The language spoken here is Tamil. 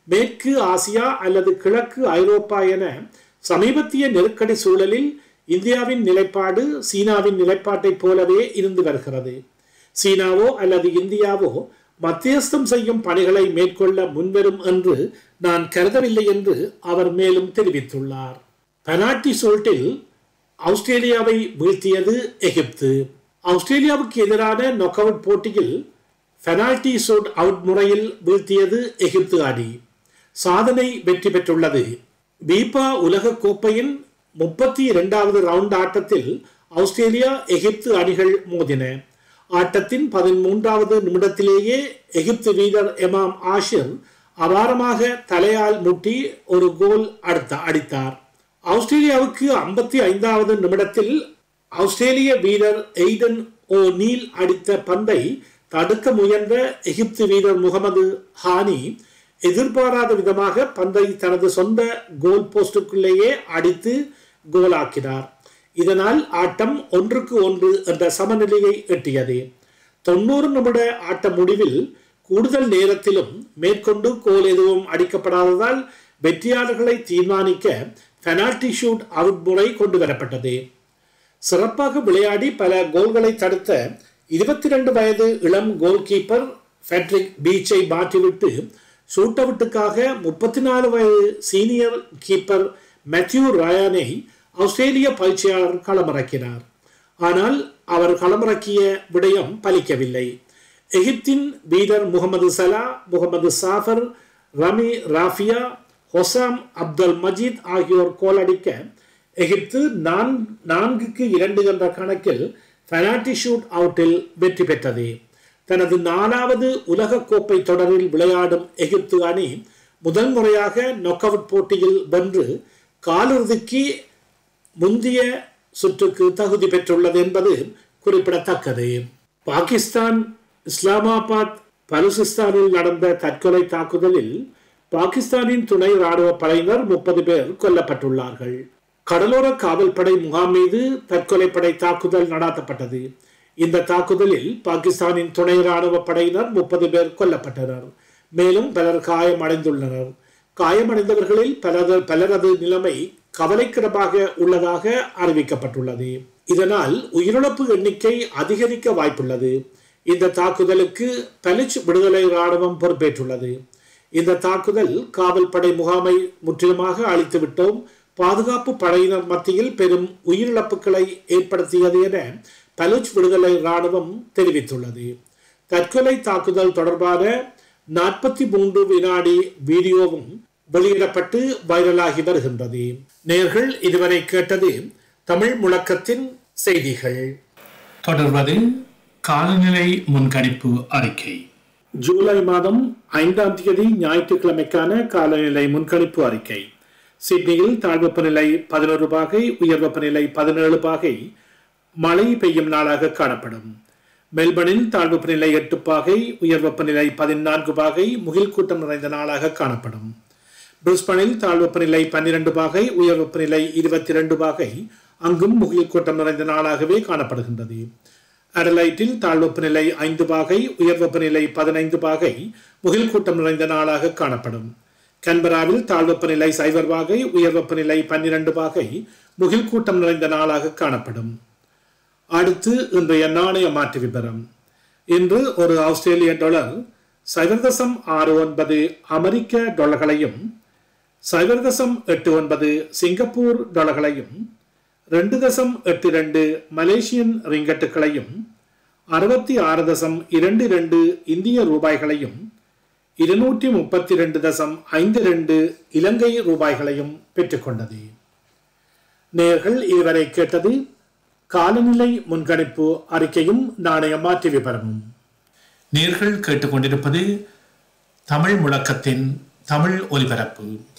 மேற்கு ஆசியா அல்லது கிழக்கு ஐரோப்பா என சமீபத்திய நெருக்கடி சூழலில் இந்தியாவின் நிலைப்பாடு சீனாவின் நிலைப்பாட்டைப் போலவே இருந்து வருகிறது சீனாவோ அல்லது இந்தியாவோ மத்தியஸ்தம் செய்யும் பணிகளை மேற்கொள்ள முன்வரும் என்று நான் கருதவில்லை என்று அவர் மேலும் தெரிவித்துள்ளார் பெனால்டி சோல்ட்டில் ஆஸ்திரேலியாவை வீழ்த்தியது எகிப்து ஆஸ்திரேலியாவுக்கு எதிரான நொக் அவுட் போட்டியில் பெனால்டி சோட் அவுட் முறையில் வீழ்த்தியது எகிப்து அணி சாதனை வெற்றி பெற்றுள்ளது பீபா உலக கோப்பையின் முப்பத்தி இரண்டாவது ரவுண்ட் ஆட்டத்தில் ஆஸ்திரேலியா எகிப்து அணிகள் மோதின ஆட்டத்தின் பதிமூன்றாவது நிமிடத்திலேயே எகிப்து வீரர் எமாம் ஆஷிர் அபாரமாக தலையால் முட்டி ஒரு கோல் அடுத்த அடித்தார் ஆஸ்திரேலியாவுக்கு ஐம்பத்தி ஐந்தாவது நிமிடத்தில் ஆஸ்திரேலிய வீரர் எய்டன் ஓ நீல் அடித்த பந்தை தடுக்க முயன்ற எகிப்து வீரர் முகமது ஹானி எதிர்பாராத விதமாக பந்தை தனது சொந்த கோல் போஸ்டுக்குள்ளேயே அடித்து கோலாக்கினார் இதனால் ஆட்டம் ஒன்றுக்கு ஒன்று என்ற சமநிலையை எட்டியது தொண்ணூறு நிமிட ஆட்ட முடிவில் கூடுதல் நேரத்திலும் மேற்கொண்டு கோல் எதுவும் அடிக்கப்படாததால் வெற்றியாளர்களை தீர்மானிக்க பெனால்டி ஷூட் அவுட் முறை கொண்டு வரப்பட்டது சிறப்பாக விளையாடி பல கோல்களை தடுத்த இருபத்தி ரெண்டு வயது இளம் கோல் கீப்பர் ஃபெட்ரிக் பீச்சை மாற்றிவிட்டு ஷூட் அவுட்டுக்காக முப்பத்தி நாலு வயது சீனியர் கீப்பர் மேத்யூ ராயானை ஆஸ்திரேலிய பயிற்சியாளர் களமிறக்கினார் ஆனால் அவர் களமிறக்கிய விடயம் பலிக்கவில்லை எகிப்தின் வீரர் முகமது சலா முகமது சாஃபர் ரமி ராஃபியா ஹொசாம் அப்துல் மஜீத் ஆகியோர் கோல் அடிக்க எகிப்து நான்குக்கு இரண்டு என்ற கணக்கில் பெனால்டி ஷூட் அவுட்டில் வெற்றி பெற்றது தனது நாலாவது உலக கோப்பை தொடரில் விளையாடும் எகிப்து அணி முதல் முறையாக நொக் அவுட் போட்டியில் வென்று காலிறுதிக்கு முந்தைய சுற்றுக்கு தகுதி பெற்றுள்ளது என்பது குறிப்பிடத்தக்கது பாகிஸ்தான் இஸ்லாமாபாத் பலுசிஸ்தானில் நடந்த தற்கொலை தாக்குதலில் பாகிஸ்தானின் துணை ராணுவ படையினர் முப்பது பேர் கொல்லப்பட்டுள்ளார்கள் கடலோர காவல்படை முகாம் மீது தற்கொலை படை தாக்குதல் நடாத்தப்பட்டது இந்த தாக்குதலில் பாகிஸ்தானின் துணை ராணுவ படையினர் முப்பது பேர் கொல்லப்பட்டனர் மேலும் பலர் காயமடைந்துள்ளனர் காயமடைந்தவர்களில் பலரது பலரது நிலைமை கவலைக்கிடமாக உள்ளதாக அறிவிக்கப்பட்டுள்ளது இதனால் உயிரிழப்பு எண்ணிக்கை அதிகரிக்க வாய்ப்புள்ளது இந்த தாக்குதலுக்கு பலிச் விடுதலை ராணுவம் பொறுப்பேற்றுள்ளது இந்த தாக்குதல் காவல் படை முகாமை முற்றிலுமாக அழித்துவிட்டோம் பாதுகாப்பு படையினர் மத்தியில் பெரும் உயிரிழப்புகளை ஏற்படுத்தியது என பலுச் விடுதலை ராணுவம் தெரிவித்துள்ளது தற்கொலை தாக்குதல் தொடர்பான நாற்பத்தி மூன்று வினாடி வீடியோவும் வெளியிடப்பட்டு வைரலாகி வருகின்றது நேர்கள் இதுவரை கேட்டது தமிழ் முழக்கத்தின் செய்திகள் தொடர்வது காலநிலை முன்கணிப்பு அறிக்கை ஜூலை மாதம் ஐந்தாம் தேதி ஞாயிற்றுக்கிழமைக்கான காலநிலை முன்கணிப்பு அறிக்கை சிட்னியில் தாழ்வெப்பநிலை பதினோரு பாகை உயர் வெப்பநிலை பதினேழு பாகை மழை பெய்யும் நாளாக காணப்படும் மெல்பர்னில் தாழ்வெப்பநிலை எட்டு பாகை உயர் வெப்பநிலை பதினான்கு பாகை முகில் கூட்டம் நிறைந்த நாளாக காணப்படும் பிரிஸ்பனில் தாழ்வெப்பநிலை பன்னிரண்டு பாகை உயர் வெப்பநிலை இருபத்தி இரண்டு பாகை அங்கும் முகில் கூட்டம் நிறைந்த நாளாகவே காணப்படுகின்றது அடலைட்டில் தாழ்வெப்பநிலை ஐந்து பாகை உயர் வெப்பநிலை பதினைந்து பாகை முகில் கூட்டம் நிறைந்த நாளாக காணப்படும் கன்பராவில் தாழ்வெப்பநிலை சைபர் பாகை உயர் வெப்பநிலை பன்னிரண்டு பாகை முகில் கூட்டம் நிறைந்த நாளாக காணப்படும் அடுத்து இன்றைய நாணய மாற்று விபரம் இன்று ஒரு ஆஸ்திரேலிய டாலர் சைபர் தசம் ஆறு ஒன்பது அமெரிக்க டாலர்களையும் சைபர் தசம் எட்டு ஒன்பது சிங்கப்பூர் டாலர்களையும் ரெண்டு தசம் எட்டு ரெண்டு மலேசியன் ரிங்கட்டுகளையும் அறுபத்தி ஆறு தசம் இரண்டு இரண்டு இந்திய ரூபாய்களையும் இருநூற்றி முப்பத்தி ரெண்டு தசம் ஐந்து ரெண்டு இலங்கை ரூபாய்களையும் பெற்றுக்கொண்டது நேர்கள் இதுவரை கேட்டது காலநிலை முன்கணிப்பு அறிக்கையும் நாணய மாற்று விபரமும் நேர்கள் கேட்டுக்கொண்டிருப்பது தமிழ் முழக்கத்தின் தமிழ் ஒலிபரப்பு